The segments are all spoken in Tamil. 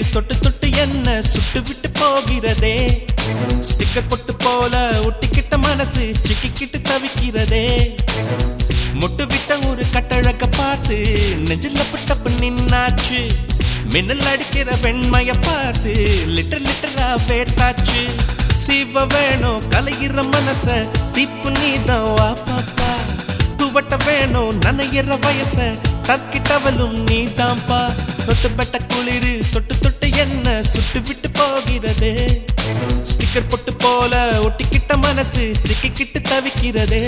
தொட்டு தொட்டு என்ன சுட்டு விட்டு போகிறதே ஸ்டிக்கர் பொட்டு போல ஒட்டிக்கிட்ட மனசு சிக்கிக்கிட்டு தவிக்கிறதே முட்டு விட்ட ஒரு கட்டழக பார்த்து நெஞ்சில பட்டப்பு நின்னாச்சு மின்னல் அடிக்கிற வெண்மைய பார்த்து லிட்டர் லிட்டரா வேட்டாச்சு சிவ வேணும் கலையிற மனச சிப்பு நீதான் வா பாப்பா துவட்ட வேணும் நனையிற வயச தக்கிட்டவளும் நீதான்பா தொட்டு பெட்ட குளிரு தொட்டு தொட்டு என்ன சுட்டு விட்டு போகிறதே ஸ்டிக்கர் பொட்டு போல ஒட்டிக்கிட்ட மனசு சிக்கிக்கிட்டு தவிக்கிறதே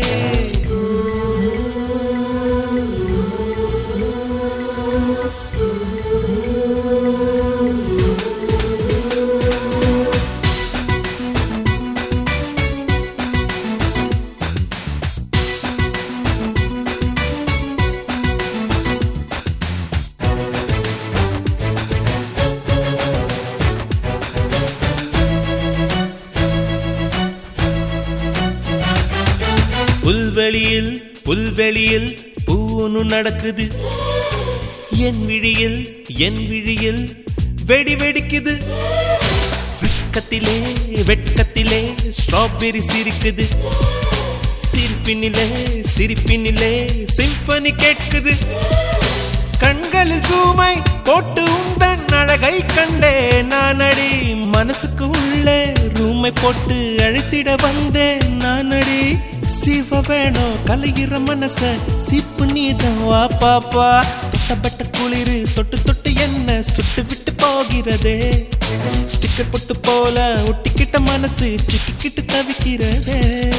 புல்வெளியில் புல்வெளியில் பூனு நடக்குது என் விழியில் என் விழியில் வெடி வெடிக்குது வெட்கத்திலே வெட்கத்திலே ஸ்ட்ராபெரி சிரிக்குது சிரிப்பினிலே சிரிப்பினிலே சிம்பனி கேட்குது கண்களில் சூமை போட்டு உந்தன் அழகை கண்டே நானடி மனசுக்கு உள்ளே ரூமை போட்டு அழைத்திட வந்தேன் நானடி சிவ வேணும் கலையிற மனச சிப்பு நீதான் வா பாப்பா தொட்டப்பட்ட குளிரு தொட்டு தொட்டு என்ன சுட்டு விட்டு போகிறதே ஸ்டிக்கர் பொட்டு போல ஒட்டிக்கிட்ட மனசு சிக்கிக்கிட்டு தவிக்கிறதே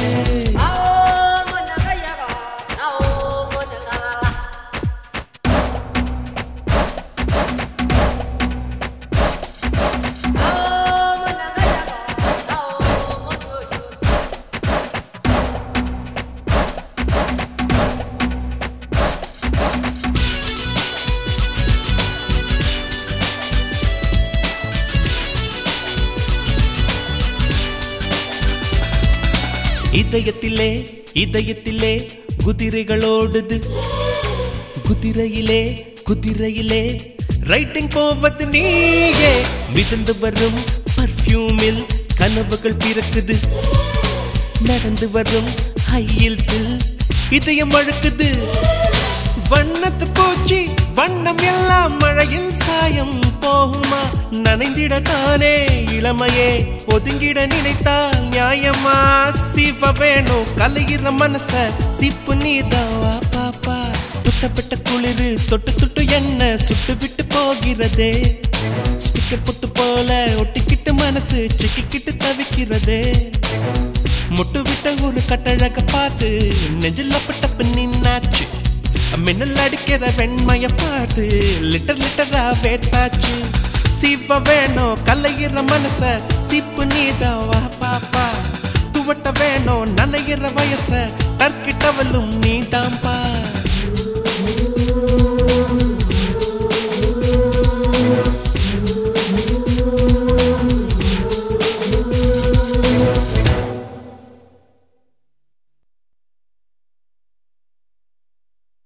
இதயத்திலே இதயத்திலே குதிரைகள் ஓடுது குதிரையிலே குதிரையிலே ரைட்டிங் போவது நீயே மிதந்து வரும் பர்ஃப்யூமில் கனவுகள் பிறக்குது நடந்து வரும் ஹையில்ஸில் இதயம் அழுக்குது வண்ணத்து பூச்சி வண்ணம் எல்லாம் மழையில் சாயம் போகுமா நனைந்திட தானே இளமையே ஒதுங்கிட நினைத்தால் நியாயமா சிவ வேணும் கலையிற மனச சிப்பு நீதாவா பாப்பா துட்டப்பட்ட குளிரு தொட்டு தொட்டு என்ன சுட்டு விட்டு போகிறதே ஸ்டிக்கர் பொட்டு போல ஒட்டிக்கிட்டு மனசு சிக்கிக்கிட்டு தவிக்கிறதே முட்டு விட்ட ஒரு கட்டழக பார்த்து நெஞ்சில் பட்டப்பு நின்னாச்சு மின்னல் அடிக்கிற வெண்மைய பார்த்து லிட்டர் லிட்டரா வேட்டாச்சு சிவ வேணும் கலையிற மனச சிப்பு நீதான் வா பாப்பா துவட்ட வேணும் நனையிற வயச தற்கிட்டவளும் நீதான்